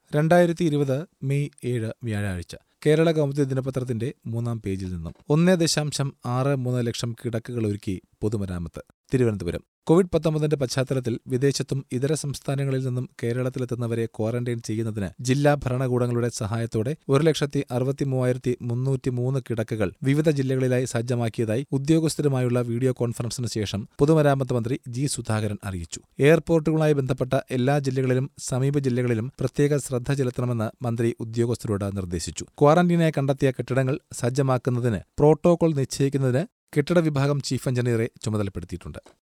രണ്ടായിരത്തി ഇരുപത് മെയ് ഏഴ് വ്യാഴാഴ്ച കേരള കൗമുദി ദിനപത്രത്തിന്റെ മൂന്നാം പേജിൽ നിന്നും ഒന്നേ ദശാംശം ആറ് മൂന്ന് ലക്ഷം കിടക്കകൾ ഒരുക്കി പൊതുമരാമത്ത് തിരുവനന്തപുരം കോവിഡ് പത്തൊമ്പതിന്റെ പശ്ചാത്തലത്തിൽ വിദേശത്തും ഇതര സംസ്ഥാനങ്ങളിൽ നിന്നും കേരളത്തിലെത്തുന്നവരെ ക്വാറന്റൈൻ ചെയ്യുന്നതിന് ജില്ലാ ഭരണകൂടങ്ങളുടെ സഹായത്തോടെ ഒരു ലക്ഷത്തി അറുപത്തി മൂവായിരത്തി മുന്നൂറ്റി മൂന്ന് കിടക്കകൾ വിവിധ ജില്ലകളിലായി സജ്ജമാക്കിയതായി ഉദ്യോഗസ്ഥരുമായുള്ള വീഡിയോ കോൺഫറൻസിന് ശേഷം പൊതുമരാമത്ത് മന്ത്രി ജി സുധാകരൻ അറിയിച്ചു എയർപോർട്ടുകളുമായി ബന്ധപ്പെട്ട എല്ലാ ജില്ലകളിലും സമീപ ജില്ലകളിലും പ്രത്യേക ശ്രദ്ധ ചെലുത്തണമെന്ന് മന്ത്രി ഉദ്യോഗസ്ഥരോട് നിർദ്ദേശിച്ചു ക്വാറന്റീനായി കണ്ടെത്തിയ കെട്ടിടങ്ങൾ സജ്ജമാക്കുന്നതിന് പ്രോട്ടോകോൾ നിശ്ചയിക്കുന്നതിന് കെട്ടിട വിഭാഗം ചീഫ് എഞ്ചിനീയറെ ചുമതലപ്പെടുത്തിയിട്ടുണ്ട്